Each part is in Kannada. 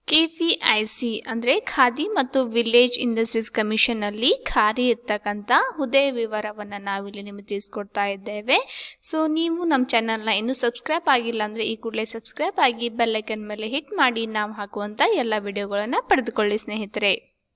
ಕೆವಿಐಸಿ ಅಂದರೆ ಖಾದಿ ಮತ್ತು ವಿಲೇಜ್ ಇಂಡಸ್ಟ್ರೀಸ್ ಕಮಿಷನಲ್ಲಿ ಖಾಲಿ ಇರ್ತಕ್ಕಂಥ ಹುದ್ದೆ ವಿವರವನ್ನು ನಾವಿಲ್ಲಿ ನಿಮಗೆ ತಿಳಿಸ್ಕೊಡ್ತಾ ಇದ್ದೇವೆ ಸೊ ನೀವು ನಮ್ಮ ಚಾನಲ್ನ ಇನ್ನೂ ಸಬ್ಸ್ಕ್ರೈಬ್ ಆಗಿಲ್ಲ ಅಂದರೆ ಈ ಕೂಡಲೇ ಸಬ್ಸ್ಕ್ರೈಬ್ ಆಗಿ ಬೆಲ್ಲೈಕನ್ ಮೇಲೆ ಹಿಟ್ ಮಾಡಿ ನಾವು ಹಾಕುವಂಥ ಎಲ್ಲ ವಿಡಿಯೋಗಳನ್ನು ಪಡೆದುಕೊಳ್ಳಿ ಸ್ನೇಹಿತರೆ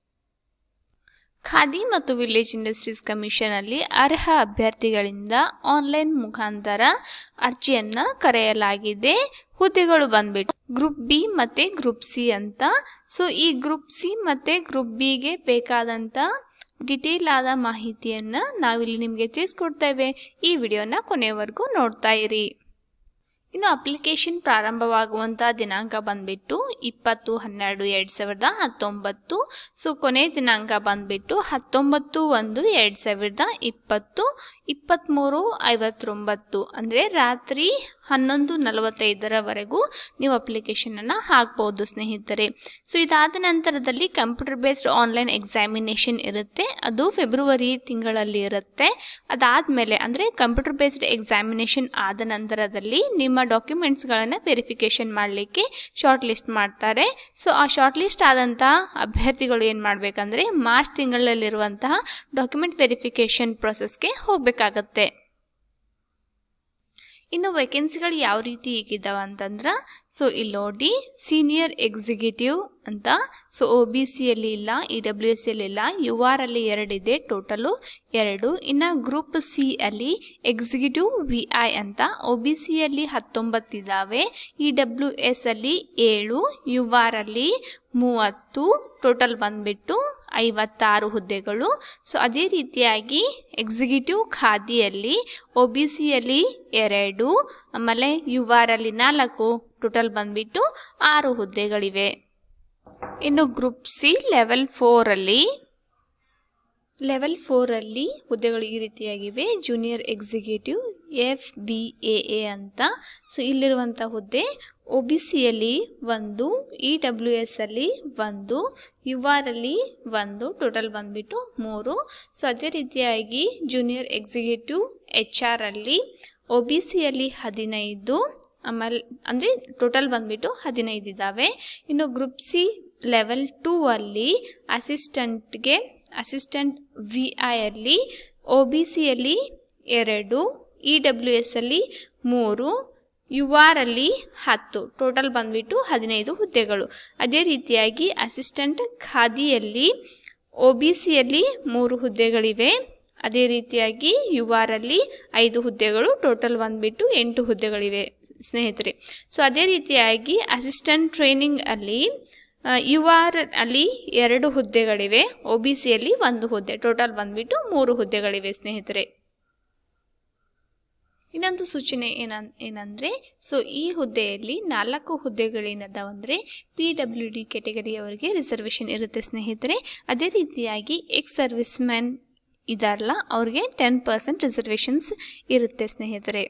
ಖಾದಿ ಮತ್ತು ವಿಲೇಜ್ ಇಂಡಸ್ಟ್ರೀಸ್ ಕಮಿಷನಲ್ಲಿ ಅರ್ಹ ಅಭ್ಯರ್ಥಿಗಳಿಂದ ಆನ್ಲೈನ್ ಮುಖಾಂತರ ಅರ್ಜಿಯನ್ನು ಕರೆಯಲಾಗಿದೆ ಹುದ್ದೆಗಳು ಬಂದ್ಬಿಟ್ಟು ಗ್ರೂಪ್ ಬಿ ಮತ್ತು ಗ್ರೂಪ್ ಸಿ ಅಂತ ಸೊ ಈ ಗ್ರೂಪ್ ಸಿ ಮತ್ತು ಗ್ರೂಪ್ ಬಿಗೆ ಬೇಕಾದಂಥ ಡಿಟೇಲ್ ಆದ ಮಾಹಿತಿಯನ್ನು ನಾವಿಲ್ಲಿ ನಿಮಗೆ ತಿಳಿಸ್ಕೊಡ್ತೇವೆ ಈ ವಿಡಿಯೋನ ಕೊನೆಯವರೆಗೂ ನೋಡ್ತಾ ಇರಿ ಇನ್ನು ಅಪ್ಲಿಕೇಶನ್ ಪ್ರಾರಂಭವಾಗುವಂಥ ದಿನಾಂಕ ಬಂದ್ಬಿಟ್ಟು ಇಪ್ಪತ್ತು ಹನ್ನೆರಡು ಎರಡು ಸಾವಿರದ ಹತ್ತೊಂಬತ್ತು ಸೊ ಕೊನೆ ದಿನಾಂಕ ಬಂದ್ಬಿಟ್ಟು ಹತ್ತೊಂಬತ್ತು ಒಂದು ಎರಡು ಸಾವಿರದ ಇಪ್ಪತ್ತು ಇಪ್ಪತ್ತ್ಮೂರು ಐವತ್ತೊಂಬತ್ತು ಅಂದರೆ ರಾತ್ರಿ ಹನ್ನೊಂದು ನಲವತ್ತೈದರವರೆಗೂ ನೀವು ಅಪ್ಲಿಕೇಶನನ್ನು ಹಾಕ್ಬೋದು ಸ್ನೇಹಿತರೆ ಸೊ ಇದಾದ ನಂತರದಲ್ಲಿ ಕಂಪ್ಯೂಟರ್ ಬೇಸ್ಡ್ ಆನ್ಲೈನ್ ಎಕ್ಸಾಮಿನೇಷನ್ ಇರುತ್ತೆ ಅದು ಫೆಬ್ರವರಿ ತಿಂಗಳಲ್ಲಿ ಇರುತ್ತೆ ಅದಾದಮೇಲೆ ಅಂದರೆ ಕಂಪ್ಯೂಟರ್ ಬೇಸ್ಡ್ ಎಕ್ಸಾಮಿನೇಷನ್ ಆದ ನಂತರದಲ್ಲಿ ನಿಮ್ಮ ಡಾಕ್ಯುಮೆಂಟ್ಸ್ಗಳನ್ನು ವೆರಿಫಿಕೇಷನ್ ಮಾಡಲಿಕ್ಕೆ ಶಾರ್ಟ್ ಲಿಸ್ಟ್ ಮಾಡ್ತಾರೆ ಸೊ ಆ ಶಾರ್ಟ್ ಲಿಸ್ಟ್ ಆದಂಥ ಅಭ್ಯರ್ಥಿಗಳು ಏನು ಮಾಡಬೇಕಂದ್ರೆ ಮಾರ್ಚ್ ತಿಂಗಳಲ್ಲಿರುವಂತಹ ಡಾಕ್ಯುಮೆಂಟ್ ವೆರಿಫಿಕೇಷನ್ ಪ್ರೊಸೆಸ್ಗೆ ಹೋಗಬೇಕಾಗತ್ತೆ ಇನ್ನು ವೇಕೆನ್ಸಿಗಳು ಯಾವ ರೀತಿ ಈಗಿದ್ದಾವೆ ಅಂತಂದ್ರೆ ಸೊ ಇಲ್ಲಿ ನೋಡಿ ಸೀನಿಯರ್ ಎಕ್ಸಿಕ್ಯೂಟಿವ್ ಅಂತ ಸೊ ಒ ಬಿ ಸಿಯಲ್ಲಿ ಇಲ್ಲ ಇ ಡಬ್ಲ್ಯೂ ಎಸ್ ಅಲ್ಲಿ ಇಲ್ಲ ಯು ಆರ್ ಅಲ್ಲಿ ಎರಡಿದೆ ಟೋಟಲು ಎರಡು ಇನ್ನು ಗ್ರೂಪ್ ಸಿ ಅಲ್ಲಿ ಎಕ್ಸಿಕ್ಯೂಟಿವ್ ವಿ ಐ ಅಂತ ಒ ಬಿ ಸಿಯಲ್ಲಿ ಹತ್ತೊಂಬತ್ತಿದ್ದಾವೆ ಇ ಡಬ್ಲ್ಯೂ ಎಸ್ ಅಲ್ಲಿ ಏಳು ಯು ಆರ್ ಅಲ್ಲಿ ಮೂವತ್ತು ಟೋಟಲ್ ಬಂದ್ಬಿಟ್ಟು ಐವತ್ತಾರು ಹುದ್ದೆಗಳು ಸೊ ಅದೇ ರೀತಿಯಾಗಿ ಎಕ್ಸಿಕ್ಯೂಟಿವ್ ಖಾದಿಯಲ್ಲಿ ಒ ಬಿ ಸಿಯಲ್ಲಿ ಎರಡು ಆಮೇಲೆ ಯು ಆರ್ ಅಲ್ಲಿ ನಾಲ್ಕು ಟೋಟಲ್ ಬಂದ್ಬಿಟ್ಟು ಆರು ಹುದ್ದೆಗಳಿವೆ ಇನ್ನು ಗ್ರೂಪ್ ಸಿ ಲೆವೆಲ್ ಫೋರಲ್ಲಿ ಲೆವೆಲ್ ಫೋರಲ್ಲಿ ಹುದ್ದೆಗಳು ಈ ರೀತಿಯಾಗಿವೆ junior executive F B A A ಅಂತ ಸೊ ಇಲ್ಲಿರುವಂಥ ಹುದ್ದೆ ಒ ಬಿ ಸಿಯಲ್ಲಿ ಒಂದು ಇ ಡಬ್ಲ್ಯೂ ಎಸ್ ಅಲ್ಲಿ ಒಂದು ಯು ಆರ್ ಅಲ್ಲಿ ಒಂದು ಟೋಟಲ್ ಬಂದ್ಬಿಟ್ಟು ಮೂರು ಸೊ ಅದೇ ರೀತಿಯಾಗಿ ಜೂನಿಯರ್ ಎಕ್ಸಿಕ್ಯೂಟಿವ್ ಎಚ್ ಆರ್ ಅಲ್ಲಿ ಒ ಬಿ ಸಿಯಲ್ಲಿ ಹದಿನೈದು ಆಮೇಲೆ ಅಂದರೆ ಟೋಟಲ್ ಬಂದ್ಬಿಟ್ಟು ಹದಿನೈದು ಇದ್ದಾವೆ ಇನ್ನು ಗ್ರೂಪ್ ಸಿ ಲೆವೆಲ್ ಟೂ ಅಲ್ಲಿ ಅಸಿಸ್ಟೆಂಟ್ಗೆ ಅಸಿಸ್ಟೆಂಟ್ ವಿ ಐ ಅಲ್ಲಿ ಒ ಬಿ ಸಿಯಲ್ಲಿ ಎರಡು ಇ ಡಬ್ಲ್ಯೂ ಎಸ್ ಅಲ್ಲಿ ಮೂರು ಯು ಆರ್ ಅಲ್ಲಿ ಹತ್ತು ಟೋಟಲ್ ಬಂದ್ಬಿಟ್ಟು ಹದಿನೈದು ಹುದ್ದೆಗಳು ಅದೇ ರೀತಿಯಾಗಿ ಅಸಿಸ್ಟೆಂಟ್ ಖಾದಿಯಲ್ಲಿ ಒ ಬಿ ಸಿಯಲ್ಲಿ ಮೂರು ಹುದ್ದೆಗಳಿವೆ ಅದೇ ರೀತಿಯಾಗಿ ಯು ಆರ್ ಅಲ್ಲಿ ಐದು ಹುದ್ದೆಗಳು ಟೋಟಲ್ ಬಂದ್ಬಿಟ್ಟು ಎಂಟು ಹುದ್ದೆಗಳಿವೆ ಸ್ನೇಹಿತರೆ ಸೊ ಅದೇ ರೀತಿಯಾಗಿ ಅಸಿಸ್ಟೆಂಟ್ ಟ್ರೈನಿಂಗ್ ಅಲ್ಲಿ ಯು ಆರ್ ಅಲ್ಲಿ ಎರಡು ಹುದ್ದೆಗಳಿವೆ ಒ ಬಿ ಸಿಯಲ್ಲಿ ಒಂದು ಹುದ್ದೆ ಟೋಟಲ್ ಬಂದ್ಬಿಟ್ಟು ಮೂರು ಹುದ್ದೆಗಳಿವೆ ಸ್ನೇಹಿತರೆ ಇನ್ನೊಂದು ಸೂಚನೆ ಏನ ಏನಂದರೆ ಸೊ ಈ ಹುದ್ದೆಯಲ್ಲಿ ನಾಲ್ಕು ಹುದ್ದೆಗಳೇನದಾವಂದರೆ ಪಿ ಡಬ್ಲ್ಯೂ ಡಿ ಕೆಟಗರಿಯವರಿಗೆ ರಿಸರ್ವೇಷನ್ ಇರುತ್ತೆ ಸ್ನೇಹಿತರೆ ಅದೇ ರೀತಿಯಾಗಿ ಎಕ್ಸ್ ಸರ್ವಿಸ್ ಮ್ಯಾನ್ ಇದಾರಲ್ಲ ಅವ್ರಿಗೆ ಟೆನ್ ಪರ್ಸೆಂಟ್ ರಿಸರ್ವೇಷನ್ಸ್ ಇರುತ್ತೆ ಸ್ನೇಹಿತರೆ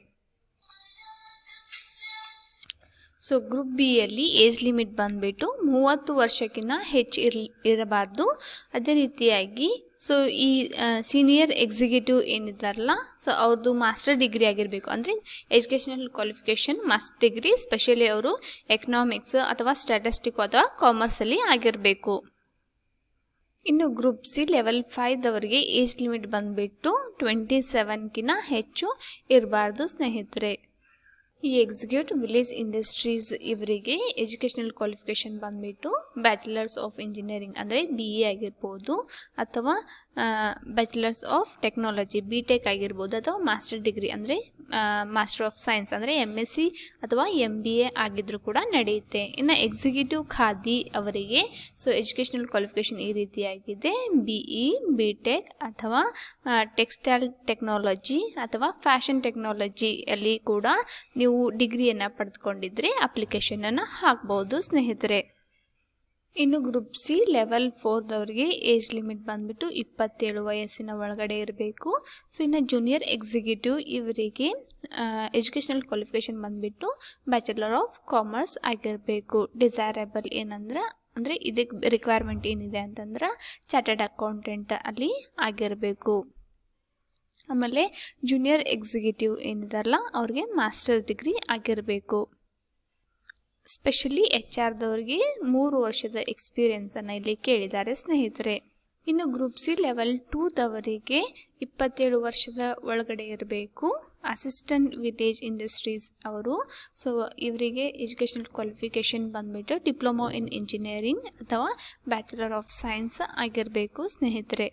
ಸೊ ಗ್ರೂಪ್ ಬಿಯಲ್ಲಿ ಏಜ್ ಲಿಮಿಟ್ ಬಂದುಬಿಟ್ಟು ಮೂವತ್ತು ವರ್ಷಕ್ಕಿಂತ ಹೆಚ್ಚು ಇರ್ ಇರಬಾರ್ದು ಅದೇ ರೀತಿಯಾಗಿ ಸೊ ಈ ಸೀನಿಯರ್ ಎಕ್ಸಿಕ್ಯೂಟಿವ್ ಏನಿದ್ದಾರಲ್ಲ ಸೊ ಅವ್ರದ್ದು ಮಾಸ್ಟರ್ ಡಿಗ್ರಿ ಆಗಿರಬೇಕು ಅಂದರೆ educational qualification master degree specially ಅವರು ಎಕನಾಮಿಕ್ಸ್ ಅಥವಾ ಸ್ಟ್ಯಾಟಿಸ್ಟಿಕ್ ಅಥವಾ ಕಾಮರ್ಸಲ್ಲಿ ಆಗಿರಬೇಕು ಇನ್ನು ಗ್ರೂಪ್ ಸಿ ಲೆವೆಲ್ ಫೈವ್ದವರಿಗೆ ಏಜ್ ಲಿಮಿಟ್ ಬಂದುಬಿಟ್ಟು ಟ್ವೆಂಟಿ ಸೆವೆನ್ಕಿಂತ ಹೆಚ್ಚು ಇರಬಾರ್ದು ಸ್ನೇಹಿತರೆ ಈ ಎಕ್ಸಿಕ್ಯೂಟಿವ್ ವಿಲೇಜ್ ಇಂಡಸ್ಟ್ರೀಸ್ ಇವರಿಗೆ ಎಜುಕೇಷನಲ್ ಕ್ವಾಲಿಫಿಕೇಷನ್ ಬಂದುಬಿಟ್ಟು ಬ್ಯಾಚುಲರ್ಸ್ ಆಫ್ ಇಂಜಿನಿಯರಿಂಗ್ ಅಂದರೆ ಬಿ ಎ ಆಗಿರ್ಬೋದು ಅಥವಾ bachelors of technology B tech ಆಗಿರ್ಬೋದು ಅಥವಾ ಮಾಸ್ಟರ್ ಡಿಗ್ರಿ ಅಂದರೆ ಮಾಸ್ಟರ್ ಆಫ್ ಸೈನ್ಸ್ ಅಂದರೆ ಎಮ್ ಎಸ್ ಸಿ ಅಥವಾ ಎಮ್ ಬಿ ಎ ಆಗಿದ್ರೂ ಕೂಡ ನಡೆಯುತ್ತೆ ಇನ್ನು ಎಕ್ಸಿಕ್ಯೂಟಿವ್ ಖಾದಿ ಅವರಿಗೆ ಸೊ ಎಜುಕೇಷನಲ್ ಕ್ವಾಲಿಫಿಕೇಷನ್ ಈ ರೀತಿಯಾಗಿದೆ ಬಿ ಇ ಬಿ ಟೆಕ್ ಅಥವಾ ಟೆಕ್ಸ್ಟೈಲ್ ಟೆಕ್ನಾಲಜಿ ಅಥವಾ ಫ್ಯಾಷನ್ ಟೆಕ್ನಾಲಜಿಯಲ್ಲಿ ಕೂಡ ನೀವು ಡಿಗ್ರಿಯನ್ನು ಪಡೆದುಕೊಂಡಿದ್ರೆ ಅಪ್ಲಿಕೇಶನನ್ನು ಹಾಕ್ಬೋದು ಸ್ನೇಹಿತರೆ ಇನ್ನು ಗ್ರೂಪ್ ಸಿ ಲೆವೆಲ್ ಫೋರ್ದವ್ರಿಗೆ ಏಜ್ ಲಿಮಿಟ್ ಬಂದುಬಿಟ್ಟು ಇಪ್ಪತ್ತೇಳು ವಯಸ್ಸಿನ ಒಳಗಡೆ ಇರಬೇಕು ಸೊ ಇನ್ನು ಜೂನಿಯರ್ ಎಕ್ಸಿಕ್ಯೂಟಿವ್ ಇವರಿಗೆ ಎಜುಕೇಷನಲ್ ಕ್ವಾಲಿಫಿಕೇಷನ್ ಬಂದುಬಿಟ್ಟು ಬ್ಯಾಚುಲರ್ ಆಫ್ ಕಾಮರ್ಸ್ ಆಗಿರಬೇಕು ಡಿಸೈರಬಲ್ ಏನಂದ್ರೆ ಅಂದರೆ ಇದಕ್ಕೆ ರಿಕ್ವೈರ್ಮೆಂಟ್ ಏನಿದೆ ಅಂತಂದ್ರೆ ಚಾರ್ಟರ್ಡ್ ಅಕೌಂಟೆಂಟ್ ಅಲ್ಲಿ ಆಗಿರಬೇಕು ಆಮೇಲೆ ಜೂನಿಯರ್ ಎಕ್ಸಿಕ್ಯೂಟಿವ್ ಏನಿದಾರಲ್ಲ ಅವ್ರಿಗೆ ಮಾಸ್ಟರ್ಸ್ ಡಿಗ್ರಿ ಆಗಿರಬೇಕು ಸ್ಪೆಷಲಿ ಎಚ್ ಆರ್ದವ್ರಿಗೆ ಮೂರು ವರ್ಷದ ಎಕ್ಸ್ಪೀರಿಯನ್ಸನ್ನು ಇಲ್ಲಿ ಕೇಳಿದ್ದಾರೆ ಸ್ನೇಹಿತರೆ ಇನ್ನು ಗ್ರೂಪ್ ಸಿ ಲೆವೆಲ್ ಟೂದವರಿಗೆ ಇಪ್ಪತ್ತೇಳು ವರ್ಷದ ಒಳಗಡೆ ಇರಬೇಕು ಅಸಿಸ್ಟೆಂಟ್ ವಿಲೇಜ್ ಇಂಡಸ್ಟ್ರೀಸ್ ಅವರು ಸೊ ಇವರಿಗೆ ಎಜುಕೇಷನಲ್ ಕ್ವಾಲಿಫಿಕೇಷನ್ ಬಂದ್ಬಿಟ್ಟು ಡಿಪ್ಲೊಮಾ ಇನ್ ಇಂಜಿನಿಯರಿಂಗ್ ಅಥವಾ ಬ್ಯಾಚುಲರ್ ಆಫ್ ಸೈನ್ಸ್ ಆಗಿರಬೇಕು ಸ್ನೇಹಿತರೆ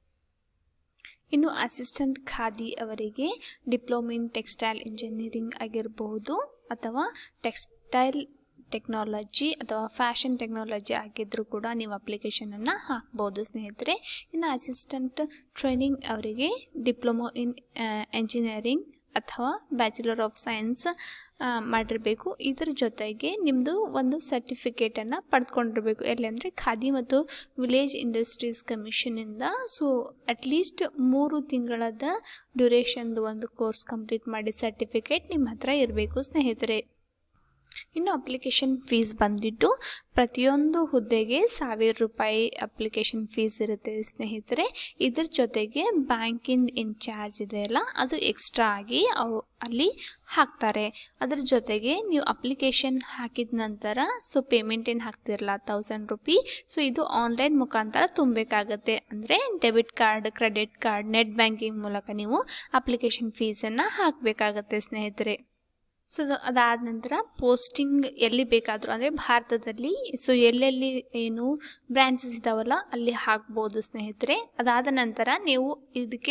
ಇನ್ನು ಅಸಿಸ್ಟೆಂಟ್ ಖಾದಿ ಅವರಿಗೆ ಡಿಪ್ಲೊಮಾ ಇನ್ ಟೆಕ್ಸ್ಟೈಲ್ ಇಂಜಿನಿಯರಿಂಗ್ ಆಗಿರಬಹುದು ಅಥವಾ ಟೆಕ್ಸ್ಟೈಲ್ ಟೆಕ್ನಾಲಜಿ ಅಥವಾ ಫ್ಯಾಷನ್ ಟೆಕ್ನಾಲಜಿ ಆಗಿದ್ದರೂ ಕೂಡ ನೀವು ಅಪ್ಲಿಕೇಶನನ್ನು ಹಾಕ್ಬೋದು ಸ್ನೇಹಿತರೆ ಇನ್ನು ಅಸಿಸ್ಟೆಂಟ್ ಟ್ರೈನಿಂಗ್ ಅವರಿಗೆ ಡಿಪ್ಲೊಮೊ ಇನ್ ಎಂಜಿನಿಯರಿಂಗ್ ಅಥವಾ ಬ್ಯಾಚುಲರ್ ಆಫ್ ಸೈನ್ಸ್ ಮಾಡಿರಬೇಕು ಇದರ ಜೊತೆಗೆ ನಿಮ್ಮದು ಒಂದು ಸರ್ಟಿಫಿಕೇಟನ್ನು ಪಡೆದುಕೊಂಡಿರಬೇಕು ಎಲ್ಲೆಂದರೆ ಖಾದಿ ಮತ್ತು ವಿಲೇಜ್ ಇಂಡಸ್ಟ್ರೀಸ್ ಕಮಿಷನಿಂದ ಸೊ ಅಟ್ಲೀಸ್ಟ್ ಮೂರು ತಿಂಗಳದ ಡ್ಯೂರೇಷನ್ದು ಒಂದು ಕೋರ್ಸ್ ಕಂಪ್ಲೀಟ್ ಮಾಡಿ ಸರ್ಟಿಫಿಕೇಟ್ ನಿಮ್ಮ ಹತ್ರ ಇರಬೇಕು ಸ್ನೇಹಿತರೆ ಇನ್ನು ಅಪ್ಲಿಕೇಶನ್ ಫೀಸ್ ಬಂದ್ಬಿಟ್ಟು ಪ್ರತಿಯೊಂದು ಹುದ್ದೆಗೆ ಸಾವಿರ ರೂಪಾಯಿ ಅಪ್ಲಿಕೇಶನ್ ಫೀಸ್ ಇರುತ್ತೆ ಸ್ನೇಹಿತರೆ ಇದ್ರ ಜೊತೆಗೆ ಬ್ಯಾಂಕಿಂದ ಇನ್ಚಾರ್ಜ್ ಇದೆಯಲ್ಲ ಅದು ಎಕ್ಸ್ಟ್ರಾ ಆಗಿ ಅವು ಅಲ್ಲಿ ಹಾಕ್ತಾರೆ ಅದ್ರ ಜೊತೆಗೆ ನೀವು ಅಪ್ಲಿಕೇಶನ್ ಹಾಕಿದ ನಂತರ ಸೊ ಪೇಮೆಂಟ್ ಏನು ಹಾಕ್ತಿರಲ್ಲ ತೌಸಂಡ್ ರುಪಿ ಸೊ ಇದು ಆನ್ಲೈನ್ ಮುಖಾಂತರ ತುಂಬಬೇಕಾಗತ್ತೆ ಅಂದರೆ debit card credit card net banking ಮೂಲಕ ನೀವು ಅಪ್ಲಿಕೇಶನ್ ಫೀಸನ್ನು ಹಾಕಬೇಕಾಗತ್ತೆ ಸ್ನೇಹಿತರೆ ಸೊ ಅದಾದ ನಂತರ ಪೋಸ್ಟಿಂಗ್ ಎಲ್ಲಿ ಬೇಕಾದರೂ ಅಂದರೆ ಭಾರತದಲ್ಲಿ ಸೊ ಎಲ್ಲೆಲ್ಲಿ ಏನು ಬ್ರಾಂಚಸ್ ಇದ್ದಾವಲ್ಲ ಅಲ್ಲಿ ಹಾಕ್ಬೋದು ಸ್ನೇಹಿತರೆ ಅದಾದ ನಂತರ ನೀವು ಇದಕ್ಕೆ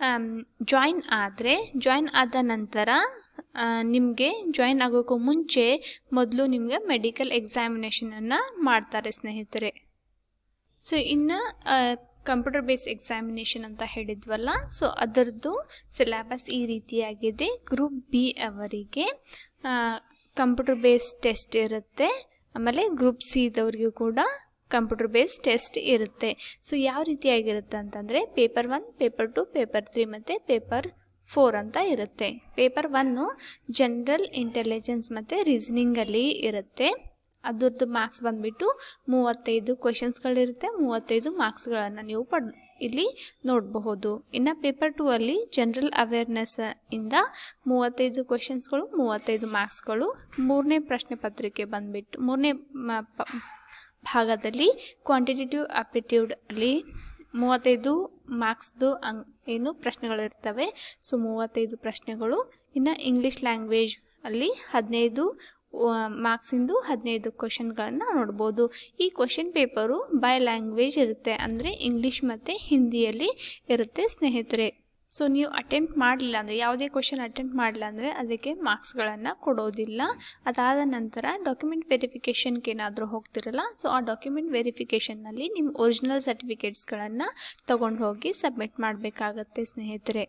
ಜಾಯಿನ್ ಆದರೆ ಜಾಯಿನ್ ಆದ ನಂತರ ನಿಮಗೆ ಜಾಯಿನ್ ಆಗೋಕ್ಕೂ ಮುಂಚೆ ಮೊದಲು ನಿಮಗೆ ಮೆಡಿಕಲ್ ಎಕ್ಸಾಮಿನೇಷನನ್ನು ಮಾಡ್ತಾರೆ ಸ್ನೇಹಿತರೆ ಸೊ ಇನ್ನು ಕಂಪ್ಯೂಟರ್ ಬೇಸ್ ಎಕ್ಸಾಮಿನೇಷನ್ ಅಂತ ಹೇಳಿದ್ವಲ್ಲ ಸೊ ಅದರದ್ದು ಸಿಲೆಬಸ್ ಈ ರೀತಿಯಾಗಿದೆ ಗ್ರೂಪ್ ಬಿ ಅವರಿಗೆ ಕಂಪ್ಯೂಟರ್ ಬೇಸ್ ಟೆಸ್ಟ್ ಇರುತ್ತೆ ಆಮೇಲೆ ಗ್ರೂಪ್ ಸಿದವ್ರಿಗೂ ಕೂಡ ಕಂಪ್ಯೂಟರ್ ಬೇಸ್ ಟೆಸ್ಟ್ ಇರುತ್ತೆ ಸೊ ಯಾವ ರೀತಿಯಾಗಿರುತ್ತೆ ಅಂತಂದರೆ paper one paper two paper three ಮತ್ತು ಪೇಪರ್ ಫೋರ್ ಅಂತ ಇರುತ್ತೆ ಪೇಪರ್ ಒನ್ನು ಜನರಲ್ ಇಂಟೆಲಿಜೆನ್ಸ್ ಮತ್ತು ರೀಸನಿಂಗಲ್ಲಿ ಇರುತ್ತೆ ಅದ್ರದ್ದು ಮಾರ್ಕ್ಸ್ ಬಂದುಬಿಟ್ಟು ಮೂವತ್ತೈದು ಕ್ವೆಶನ್ಸ್ಗಳಿರುತ್ತೆ ಮೂವತ್ತೈದು ಮಾರ್ಕ್ಸ್ಗಳನ್ನು ನೀವು ಪಡ್ ಇಲ್ಲಿ ನೋಡಬಹುದು ಇನ್ನು ಪೇಪರ್ ಟೂ ಅಲ್ಲಿ ಜನರಲ್ ಅವೇರ್ನೆಸ್ ಇಂದ ಮೂವತ್ತೈದು ಕ್ವೆಶನ್ಸ್ಗಳು ಮೂವತ್ತೈದು ಮಾರ್ಕ್ಸ್ಗಳು ಮೂರನೇ ಪ್ರಶ್ನೆ ಪತ್ರಿಕೆ ಬಂದುಬಿಟ್ಟು ಮೂರನೇ ಭಾಗದಲ್ಲಿ ಕ್ವಾಂಟಿಟೇಟಿವ್ ಆಪ್ಟಿಟ್ಯೂಡ್ ಅಲ್ಲಿ ಮೂವತ್ತೈದು ಮಾರ್ಕ್ಸ್ದು ಅಂಗ್ ಏನು ಪ್ರಶ್ನೆಗಳಿರ್ತವೆ ಸೊ ಮೂವತ್ತೈದು ಪ್ರಶ್ನೆಗಳು ಇನ್ನು ಇಂಗ್ಲೀಷ್ ಲ್ಯಾಂಗ್ವೇಜ್ ಅಲ್ಲಿ ಹದಿನೈದು ಮಾರ್ಕ್ಸಿಂದು ಹದಿನೈದು ಕ್ವಶನ್ಗಳನ್ನು ನೋಡ್ಬೋದು ಈ ಕ್ವಶನ್ ಪೇಪರು ಬೈ ಲ್ಯಾಂಗ್ವೇಜ್ ಇರುತ್ತೆ ಅಂದರೆ ಇಂಗ್ಲೀಷ್ ಮತ್ತು ಹಿಂದಿಯಲ್ಲಿ ಇರುತ್ತೆ ಸ್ನೇಹಿತರೆ ಸೊ ನೀವು ಅಟೆಂಪ್ಟ್ ಮಾಡಲಿಲ್ಲ ಅಂದರೆ ಯಾವುದೇ ಕ್ವಶನ್ ಅಟೆಂಪ್ಟ್ ಮಾಡಲಿಲ್ಲ ಅಂದರೆ ಅದಕ್ಕೆ ಮಾರ್ಕ್ಸ್ಗಳನ್ನು ಕೊಡೋದಿಲ್ಲ ಅದಾದ ನಂತರ ಡಾಕ್ಯುಮೆಂಟ್ ವೆರಿಫಿಕೇಷನ್ಗೆ ಏನಾದರೂ ಹೋಗ್ತಿರಲ್ಲ ಸೊ ಆ ಡಾಕ್ಯುಮೆಂಟ್ ವೆರಿಫಿಕೇಷನ್ನಲ್ಲಿ ನಿಮ್ಮ ಒರಿಜಿನಲ್ ಸರ್ಟಿಫಿಕೇಟ್ಸ್ಗಳನ್ನು ತೊಗೊಂಡು ಹೋಗಿ ಸಬ್ಮಿಟ್ ಮಾಡಬೇಕಾಗತ್ತೆ ಸ್ನೇಹಿತರೆ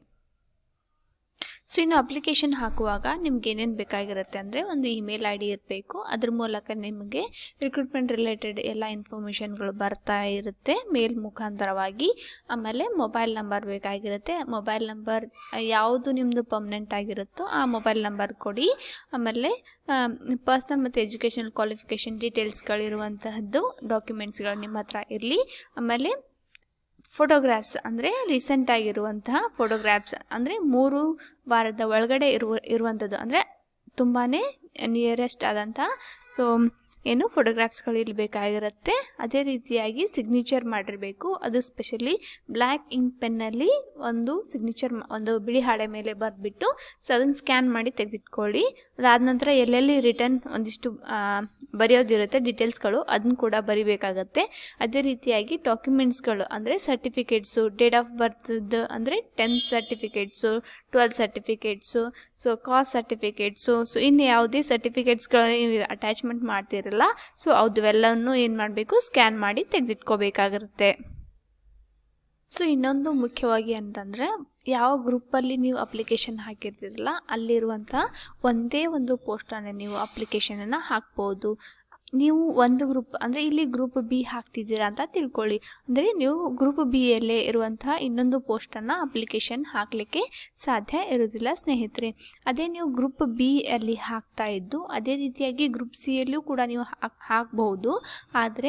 ಸೊ ಇನ್ನು ಅಪ್ಲಿಕೇಶನ್ ಹಾಕುವಾಗ ನಿಮ್ಗೆ ಏನೇನು ಬೇಕಾಗಿರುತ್ತೆ ಅಂದರೆ ಒಂದು ಇಮೇಲ್ ಐ ಡಿ ಇರಬೇಕು ಅದ್ರ ಮೂಲಕ ನಿಮಗೆ ರಿಕ್ರೂಟ್ಮೆಂಟ್ ರಿಲೇಟೆಡ್ ಎಲ್ಲ ಇನ್ಫಾರ್ಮೇಷನ್ಗಳು ಬರ್ತಾ ಇರುತ್ತೆ ಮೇಲ್ ಮುಖಾಂತರವಾಗಿ ಆಮೇಲೆ ಮೊಬೈಲ್ ನಂಬರ್ ಬೇಕಾಗಿರುತ್ತೆ ಮೊಬೈಲ್ ನಂಬರ್ ಯಾವುದು ನಿಮ್ಮದು ಪರ್ಮನೆಂಟ್ ಆಗಿರುತ್ತೋ ಆ ಮೊಬೈಲ್ ನಂಬರ್ ಕೊಡಿ ಆಮೇಲೆ ಪರ್ಸ್ನಲ್ ಮತ್ತು ಎಜುಕೇಷನಲ್ ಕ್ವಾಲಿಫಿಕೇಷನ್ ಡೀಟೇಲ್ಸ್ಗಳಿರುವಂತಹದ್ದು ಡಾಕ್ಯುಮೆಂಟ್ಸ್ಗಳು ನಿಮ್ಮ ಹತ್ರ ಇರಲಿ ಆಮೇಲೆ ಫೋಟೋಗ್ರಾಫ್ಸ್ ಅಂದರೆ ರೀಸೆಂಟ್ ಆಗಿರುವಂತಹ ಫೋಟೋಗ್ರಾಫ್ಸ್ ಅಂದರೆ ಮೂರು ವಾರದ ಒಳಗಡೆ ಇರುವ ಇರುವಂಥದ್ದು ಅಂದರೆ ತುಂಬಾ ನಿಯರೆಸ್ಟ್ ಆದಂಥ ಸೊ ಏನು ಫೋಟೋಗ್ರಾಫ್ಸ್ಗಳು ಇಲ್ಲಿ ಬೇಕಾಗಿರುತ್ತೆ ಅದೇ ರೀತಿಯಾಗಿ ಸಿಗ್ನೇಚರ್ ಮಾಡಿರಬೇಕು ಅದು ಸ್ಪೆಷಲಿ ಬ್ಲ್ಯಾಕ್ ಇಂಕ್ ಪೆನ್ನಲ್ಲಿ ಒಂದು ಸಿಗ್ನೇಚರ್ ಒಂದು ಬಿಳಿ ಹಾಳೆ ಮೇಲೆ ಬರೆದ್ಬಿಟ್ಟು ಸೊ ಅದನ್ನು ಸ್ಕ್ಯಾನ್ ಮಾಡಿ ತೆಗೆದಿಟ್ಕೊಳ್ಳಿ ಅದಾದ ನಂತರ ಎಲ್ಲೆಲ್ಲಿ ರಿಟರ್ನ್ ಒಂದಿಷ್ಟು ಬರೆಯೋದಿರುತ್ತೆ ಡೀಟೇಲ್ಸ್ಗಳು ಅದನ್ನು ಕೂಡ ಬರಿಬೇಕಾಗತ್ತೆ ಅದೇ ರೀತಿಯಾಗಿ ಡಾಕ್ಯುಮೆಂಟ್ಸ್ಗಳು ಅಂದರೆ ಸರ್ಟಿಫಿಕೇಟ್ಸು ಡೇಟ್ ಆಫ್ ಬರ್ತ್ದು ಅಂದರೆ tenth certificates twelfth certificates so caste certificates so ಇನ್ನು ಯಾವುದೇ ಸರ್ಟಿಫಿಕೇಟ್ಸ್ಗಳನ್ನ ನೀವು ಅಟ್ಯಾಚ್ಮೆಂಟ್ ಮಾಡ್ತಿರಲ್ಲ ಸೊ ಅವೆಲ್ಲವನ್ನು ಏನು ಮಾಡಬೇಕು ಸ್ಕ್ಯಾನ್ ಮಾಡಿ ತೆಗೆದಿಟ್ಕೋಬೇಕಾಗಿರುತ್ತೆ ಸೊ ಇನ್ನೊಂದು ಮುಖ್ಯವಾಗಿ ಅಂತಂದರೆ ಯಾವ ಗ್ರೂಪಲ್ಲಿ ನೀವು ಅಪ್ಲಿಕೇಶನ್ ಹಾಕಿರ್ತೀರಲ್ಲ ಅಲ್ಲಿರುವಂಥ ಒಂದೇ ಒಂದು ಪೋಸ್ಟನ್ನು ನೀವು ಅಪ್ಲಿಕೇಶನನ್ನು ಹಾಕ್ಬೋದು ನೀವು ಒಂದು ಗ್ರೂಪ್ ಅಂದರೆ ಇಲ್ಲಿ ಗ್ರೂಪ್ ಬಿ ಹಾಕ್ತಿದ್ದೀರಾ ಅಂತ ತಿಳ್ಕೊಳ್ಳಿ ಅಂದರೆ ನೀವು ಗ್ರೂಪ್ ಬಿಯಲ್ಲೇ ಇರುವಂತಹ ಇನ್ನೊಂದು ಪೋಸ್ಟನ್ನು ಅಪ್ಲಿಕೇಶನ್ ಹಾಕಲಿಕ್ಕೆ ಸಾಧ್ಯ ಇರೋದಿಲ್ಲ ಸ್ನೇಹಿತರೆ ಅದೇ ನೀವು ಗ್ರೂಪ್ ಬಿ ಅಲ್ಲಿ ಹಾಕ್ತಾ ಇದ್ದು ಅದೇ ರೀತಿಯಾಗಿ ಗ್ರೂಪ್ ಸಿಯಲ್ಲೂ ಕೂಡ ನೀವು ಹಾಕ್ ಹಾಕ್ಬಹುದು ಆದರೆ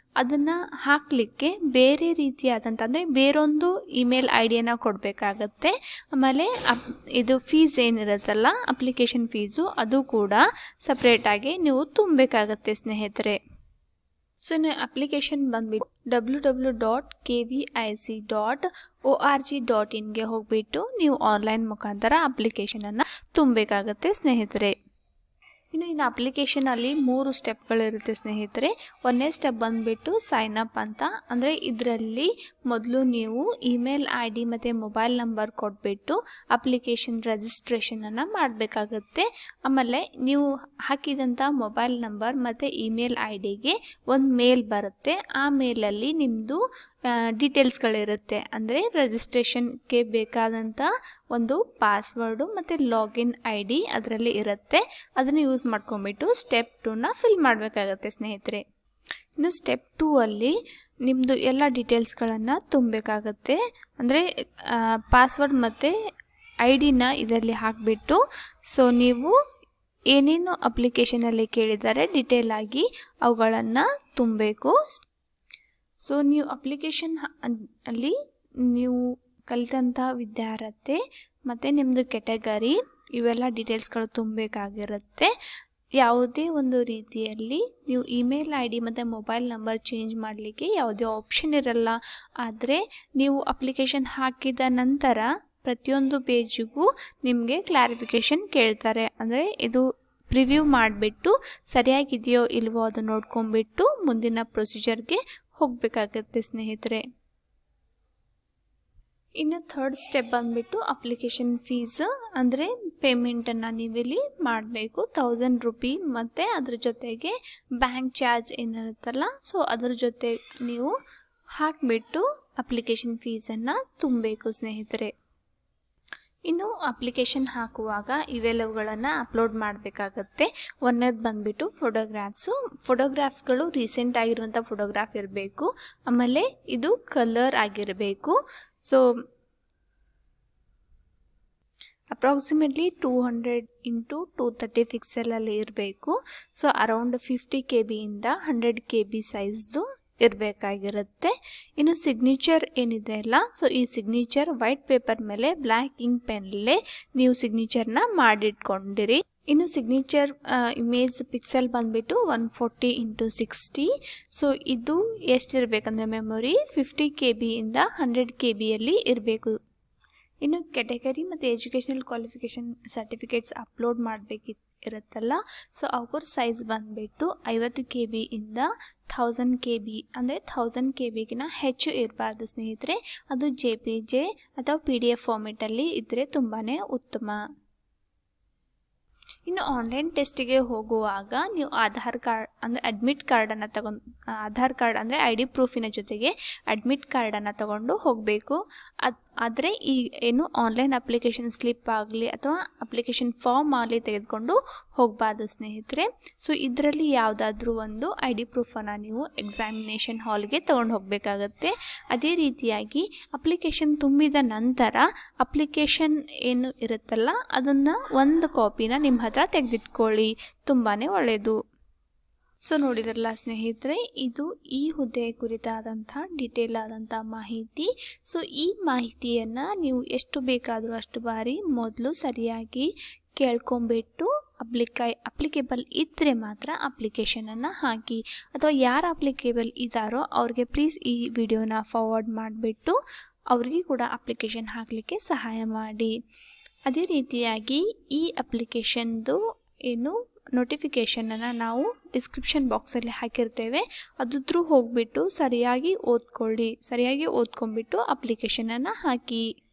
ಅದನ್ನು ಹಾಕಲಿಕ್ಕೆ ಬೇರೆ ರೀತಿಯಾದಂಥ ಅಂದರೆ ಬೇರೊಂದು ಇಮೇಲ್ ಐ ಡಿಯನ್ನು ಕೊಡಬೇಕಾಗತ್ತೆ ಆಮೇಲೆ ಅಪ್ ಇದು ಫೀಸ್ ಏನಿರುತ್ತಲ್ಲ ಅಪ್ಲಿಕೇಶನ್ ಫೀಸು ಅದು ಕೂಡ ಸಪ್ರೇಟಾಗಿ ನೀವು ತುಂಬಬೇಕಾಗತ್ತೆ ಸ್ನೇಹಿತರೆ ಸೊ ನೀವು ಅಪ್ಲಿಕೇಶನ್ ಬಂದ್ಬಿಟ್ಟು W W dot K V I C dot O R G dot ಇನ್ಗೆ ಹೋಗಿಬಿಟ್ಟು ನೀವು ಆನ್ಲೈನ್ ಮುಖಾಂತರ ಅಪ್ಲಿಕೇಶನನ್ನು ತುಂಬಬೇಕಾಗತ್ತೆ ಸ್ನೇಹಿತರೆ ಇನ್ನು ಇನ್ನು ಅಪ್ಲಿಕೇಶನಲ್ಲಿ ಮೂರು ಸ್ಟೆಪ್ಗಳಿರುತ್ತೆ ಸ್ನೇಹಿತರೆ ಒಂದನೇ ಸ್ಟೆಪ್ ಬಂದುಬಿಟ್ಟು ಸೈನ್ ಅಪ್ ಅಂತ ಅಂದರೆ ಇದರಲ್ಲಿ ಮೊದಲು ನೀವು ಇಮೇಲ್ ಐ ಡಿ ಮತ್ತು ಮೊಬೈಲ್ ನಂಬರ್ ಕೊಟ್ಬಿಟ್ಟು ಅಪ್ಲಿಕೇಶನ್ ರಿಜಿಸ್ಟ್ರೇಷನನ್ನು ಮಾಡಬೇಕಾಗತ್ತೆ ಆಮೇಲೆ ನೀವು ಹಾಕಿದಂಥ ಮೊಬೈಲ್ ನಂಬರ್ ಮತ್ತು ಇಮೇಲ್ ಐ ಡಿಗೆ ಒಂದು ಮೇಲ್ ಬರುತ್ತೆ ಆ ಮೇಲಲ್ಲಿ ನಿಮ್ಮದು ಡೀಟೇಲ್ಸ್ಗಳಿರುತ್ತೆ ಅಂದರೆ ರಿಜಿಸ್ಟ್ರೇಷನ್ಗೆ ಬೇಕಾದಂಥ ಒಂದು ಪಾಸ್ವರ್ಡು ಮತ್ತು ಲಾಗಿನ್ ಐ ಡಿ ಅದರಲ್ಲಿ ಇರುತ್ತೆ ಅದನ್ನು ಯೂಸ್ ಮಾಡ್ಕೊಂಬಿಟ್ಟು ಸ್ಟೆಪ್ ಟೂನ ಫಿಲ್ ಮಾಡಬೇಕಾಗತ್ತೆ ಸ್ನೇಹಿತರೆ ಇನ್ನು ಸ್ಟೆಪ್ ಟೂ ಅಲ್ಲಿ ನಿಮ್ಮದು ಎಲ್ಲ ಡೀಟೇಲ್ಸ್ಗಳನ್ನು ತುಂಬಬೇಕಾಗತ್ತೆ ಅಂದರೆ ಪಾಸ್ವರ್ಡ್ ಮತ್ತು ಐ ಡಿನ ಇದರಲ್ಲಿ ಹಾಕಿಬಿಟ್ಟು ಸೊ ನೀವು ಏನೇನು ಅಪ್ಲಿಕೇಶನಲ್ಲಿ ಕೇಳಿದ್ದಾರೆ ಡಿಟೇಲ್ ಆಗಿ ಅವುಗಳನ್ನು ತುಂಬಬೇಕು ಸೊ ನೀವು ಅಪ್ಲಿಕೇಶನ್ ಅಲ್ಲಿ ನೀವು ಕಲಿತಂಥ ವಿದ್ಯಾರ್ಹತೆ ಮತ್ತು ನಿಮ್ಮದು ಕೆಟಗರಿ ಇವೆಲ್ಲ ಡೀಟೇಲ್ಸ್ಗಳು ತುಂಬಬೇಕಾಗಿರುತ್ತೆ ಯಾವುದೇ ಒಂದು ರೀತಿಯಲ್ಲಿ ನೀವು ಇಮೇಲ್ ಐ ಡಿ ಮತ್ತು ಮೊಬೈಲ್ ನಂಬರ್ ಚೇಂಜ್ ಮಾಡಲಿಕ್ಕೆ ಯಾವುದೇ ಆಪ್ಷನ್ ಇರಲ್ಲ ಆದರೆ ನೀವು ಅಪ್ಲಿಕೇಶನ್ ಹಾಕಿದ ನಂತರ ಪ್ರತಿಯೊಂದು ಪೇಜಿಗೂ ನಿಮಗೆ ಕ್ಲಾರಿಫಿಕೇಷನ್ ಕೇಳ್ತಾರೆ ಅಂದರೆ ಇದು ಪ್ರಿವ್ಯೂ ಮಾಡಿಬಿಟ್ಟು ಸರಿಯಾಗಿದೆಯೋ ಇಲ್ವೋ ಅದು ನೋಡ್ಕೊಂಬಿಟ್ಟು ಮುಂದಿನ ಪ್ರೊಸೀಜರ್ಗೆ ಹೋಗಬೇಕಾಗತ್ತೆ ಸ್ನೇಹಿತರೆ ಇನ್ನು ಥರ್ಡ್ ಸ್ಟೆಪ್ ಬಂದುಬಿಟ್ಟು ಅಪ್ಲಿಕೇಶನ್ ಫೀಸ್ ಅಂದರೆ ಪೇಮೆಂಟನ್ನು ನೀವಿಲ್ಲಿ ಮಾಡಬೇಕು ತೌಸಂಡ್ ರುಪಿ ಮತ್ತು ಅದ್ರ ಜೊತೆಗೆ ಬ್ಯಾಂಕ್ ಚಾರ್ಜ್ ಏನಿರುತ್ತಲ್ಲ ಸೊ ಅದ್ರ ಜೊತೆ ನೀವು ಹಾಕಿಬಿಟ್ಟು ಅಪ್ಲಿಕೇಶನ್ ಫೀಸನ್ನು ತುಂಬಬೇಕು ಸ್ನೇಹಿತರೆ ಇನ್ನು ಅಪ್ಲಿಕೇಶನ್ ಹಾಕುವಾಗ ಇವೆಲ್ಲವುಗಳನ್ನು ಅಪ್ಲೋಡ್ ಮಾಡಬೇಕಾಗತ್ತೆ ಒಂದನೇದು ಬಂದುಬಿಟ್ಟು ಫೋಟೋಗ್ರಾಫ್ಸು ಫೋಟೋಗ್ರಾಫ್ಗಳು ರೀಸೆಂಟ್ ಆಗಿರುವಂಥ ಫೋಟೋಗ್ರಾಫ್ ಇರಬೇಕು ಆಮೇಲೆ ಇದು ಕಲರ್ ಆಗಿರಬೇಕು so approximately two hundred into two thirty ಪಿಕ್ಸೆಲಲ್ಲಿ ಇರಬೇಕು ಸೊ ಅರೌಂಡ್ ಫಿಫ್ಟಿ ಕೆ ಬಿಯಿಂದ ಹಂಡ್ರೆಡ್ ಕೆ ಬಿ ಸೈಜ್ದು ಇರಬೇಕಾಗಿರುತ್ತೆ ಇನ್ನು ಸಿಗ್ನೇಚರ್ ಏನಿದೆ ಅಲ್ಲ ಸೊ ಈ ಸಿಗ್ನೇಚರ್ ವೈಟ್ ಪೇಪರ್ ಮೇಲೆ ಬ್ಲ್ಯಾಕ್ ಇಂಕ್ ಪೆನ್ನಲ್ಲೇ ನೀವು ಸಿಗ್ನೇಚರ್ನ ಮಾಡಿಟ್ಕೊಂಡಿರಿ ಇನ್ನು ಸಿಗ್ನೇಚರ್ ಇಮೇಜ್ ಪಿಕ್ಸೆಲ್ ಬಂದುಬಿಟ್ಟು one forty into sixty so ಇದು ಎಷ್ಟಿರಬೇಕಂದ್ರೆ ಮೆಮೊರಿ ಫಿಫ್ಟಿ ಕೆ ಬಿಯಿಂದ ಹಂಡ್ರೆಡ್ ಕೆ ಬಿಯಲ್ಲಿ ಇರಬೇಕು ಇನ್ನು ಕೆಟಗರಿ ಮತ್ತು ಎಜುಕೇಷನಲ್ ಕ್ವಾಲಿಫಿಕೇಷನ್ ಸರ್ಟಿಫಿಕೇಟ್ಸ್ ಅಪ್ಲೋಡ್ ಮಾಡಬೇಕಿ ಇರುತ್ತಲ್ಲ ಸೊ ಅವ್ರ ಸೈಜ್ ಬಂದುಬಿಟ್ಟು ಐವತ್ತು ಕೆ ಬಿಯಿಂದ ಥೌಸಂಡ್ ಕೆ ಬಿ ಅಂದರೆ ಥೌಸಂಡ್ ಕೆ ಬಿಗಿನ ಹೆಚ್ಚು ಇರಬಾರ್ದು ಸ್ನೇಹಿತರೆ ಅದು ಜೆ ಪಿ ಜೆ ಅಥವಾ ಪಿ ಡಿ ಎಫ್ ಫಾರ್ಮೆಟಲ್ಲಿ ಇದ್ದರೆ ತುಂಬಾ ಉತ್ತಮ ಇನ್ನು ಆನ್ಲೈನ್ ಟೆಸ್ಟಿಗೆ ಹೋಗುವಾಗ ನೀವು ಆಧಾರ್ ಕಾರ್ಡ್ ಅಂದರೆ ಅಡ್ಮಿಟ್ ಕಾರ್ಡನ್ನು ತಗೊಂಡು ಆಧಾರ್ ಕಾರ್ಡ್ ಅಂದರೆ ಐ ಡಿ ಪ್ರೂಫಿನ ಜೊತೆಗೆ ಅಡ್ಮಿಟ್ ಕಾರ್ಡನ್ನು ತಗೊಂಡು ಹೋಗಬೇಕು ಅದು ಆದರೆ ಈ ಏನು ಆನ್ಲೈನ್ ಅಪ್ಲಿಕೇಶನ್ ಸ್ಲಿಪ್ ಆಗಲಿ ಅಥವಾ ಅಪ್ಲಿಕೇಶನ್ ಫಾರ್ಮ್ ಆಗಲಿ ತೆಗೆದುಕೊಂಡು ಹೋಗಬಾರ್ದು ಸ್ನೇಹಿತರೆ ಸೊ ಇದರಲ್ಲಿ ಯಾವುದಾದ್ರೂ ಒಂದು ಐ ಡಿ ಪ್ರೂಫನ್ನು ನೀವು ಎಕ್ಸಾಮಿನೇಷನ್ ಹಾಲ್ಗೆ ತೊಗೊಂಡು ಹೋಗಬೇಕಾಗತ್ತೆ ಅದೇ ರೀತಿಯಾಗಿ ಅಪ್ಲಿಕೇಶನ್ ತುಂಬಿದ ನಂತರ ಅಪ್ಲಿಕೇಶನ್ ಏನು ಇರುತ್ತಲ್ಲ ಅದನ್ನು ಒಂದು ಕಾಪಿನ ನಿಮ್ಮ ಹತ್ರ ತೆಗೆದಿಟ್ಕೊಳ್ಳಿ ತುಂಬಾ ಒಳ್ಳೆಯದು ಸೊ ನೋಡಿದ್ರಲ್ಲ ಸ್ನೇಹಿತರೆ ಇದು ಈ ಹುದ್ದೆ ಕುರಿತಾದಂಥ ಡೀಟೇಲ್ ಆದಂಥ ಮಾಹಿತಿ ಸೊ ಈ ಮಾಹಿತಿಯನ್ನು ನೀವು ಎಷ್ಟು ಬೇಕಾದರೂ ಅಷ್ಟು ಬಾರಿ ಮೊದಲು ಸರಿಯಾಗಿ ಕೇಳ್ಕೊಂಬಿಟ್ಟು ಅಪ್ಲಿಕೈ ಅಪ್ಲಿಕೇಬಲ್ ಇದ್ದರೆ ಮಾತ್ರ ಅಪ್ಲಿಕೇಶನನ್ನು ಹಾಕಿ ಅಥವಾ ಯಾರು ಅಪ್ಲಿಕೇಬಲ್ ಇದ್ದಾರೋ ಅವ್ರಿಗೆ ಪ್ಲೀಸ್ ಈ ವಿಡಿಯೋನ ಫಾರ್ವರ್ಡ್ ಮಾಡಿಬಿಟ್ಟು ಅವ್ರಿಗೆ ಕೂಡ ಅಪ್ಲಿಕೇಶನ್ ಹಾಕಲಿಕ್ಕೆ ಸಹಾಯ ಮಾಡಿ ಅದೇ ರೀತಿಯಾಗಿ ಈ ಅಪ್ಲಿಕೇಶನ್ದು ಏನು ನೋಟಿಫಿಕೇಷನನ್ನು ನಾವು ಡಿಸ್ಕ್ರಿಪ್ಷನ್ ಬಾಕ್ಸಲ್ಲಿ ಹಾಕಿರ್ತೇವೆ ಅದ್ರ ಥ್ರೂ ಹೋಗಿಬಿಟ್ಟು ಸರಿಯಾಗಿ ಓದ್ಕೊಳ್ಳಿ ಸರಿಯಾಗಿ ಓದ್ಕೊಂಬಿಟ್ಟು ಅಪ್ಲಿಕೇಶನನ್ನು ಹಾಕಿ